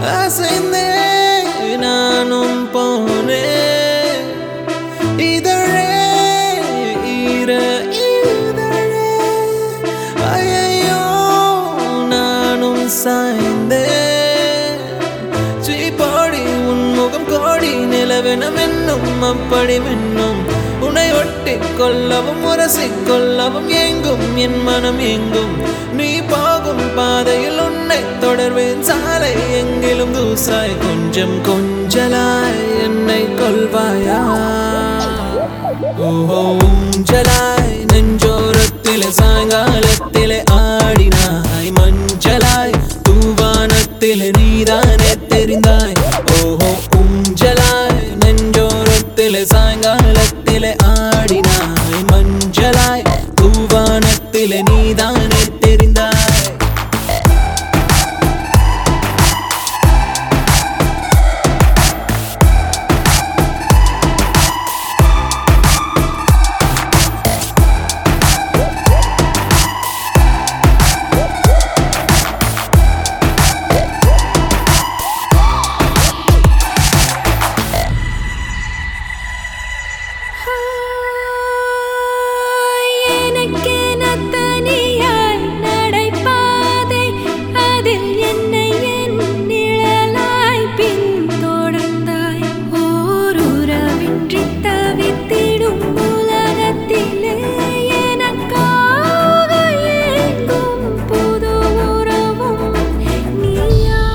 அசைந்தே நானும் போனேன் இதழே ஈர இதழே ஐயோ நானும் சாய்ந்தேன் சீப்பாடி உன் முகம் கோடி நிலவென மின்னும் அப்படி மின்னும் உன்னை ஒட்டி கொள்ளவும் உரசிக் கொள்ளவும் எங்கும் என் மனம் எங்கும் நீ போகும் பாதையில் உன்னை தொடர்வேன் சாலை எங்கிலும் தூசாய் கொஞ்சம் கொஞ்சலாய் என்னை கொள்வாயா ஓஹோ ஊஞ்சலாய் நெஞ்சோரத்திலே சாயங்காலத்திலே ஆடினாய் மஞ்சளாய் தூவானத்திலே நீதானே தெரிந்தாய் ஓஹோ ஊஞ்சலாய் நெஞ்சோரத்திலே சாயங்காலத்திலே ஆடினாய் மஞ்சளாய் தூவானத்திலே நீதானே தெரிந்தாய் எனக்கென தனியாய் நடைபாதை அதில் என்னை என் நிழலாய் பின்தொடர்ந்தாய் ஓருறவின்றி தவித்திடும் உலகத்திலே எனக்காக ஏங்கும் புது உறவும் நீயா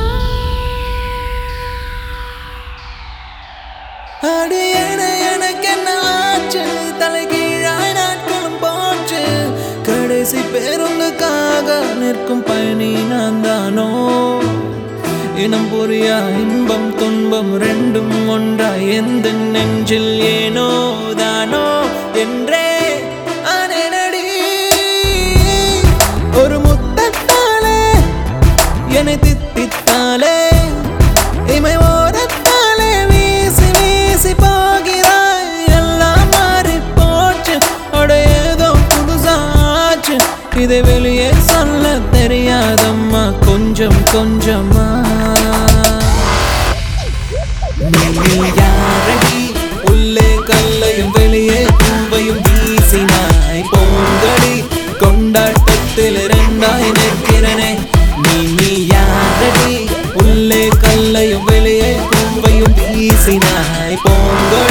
அடி என எனக்கு என்ன ஆச்சு தலைகீழாய் நாட்களும் போச்சு கடைசி பேருந்துக்காக நிற்கும் பயணி நான் தானோ இனம் புரியா இன்பம் துன்பம் ரெண்டும் ஒன்றாய் எந்த நெஞ்சில் ஏனோ தானோ என்றே ஆனேனடி ஒரு முத்தத்தாலே என்னை தித்தித்தாலே இமை ஓரத்தாலே வீசி வீசி போகிறாய் எல்லாம் மாறி போச்சு அட ஏதோ புதுசாச்சு இதை வெளியே சொல்ல தெரியாதம்மா கொஞ்சம் கொஞ்சமா நீ யாரடி உள்ளே கல்லையும் வெளியே பூவையும் வீசினாய் போங்கடி கொண்டாட்டத்தில் இரண்டாய் நிற்கிறனே நீ நீ யாரடி உள்ளே கல்லையும் வெளியே பூவையும் வீசினாய் போங்கடி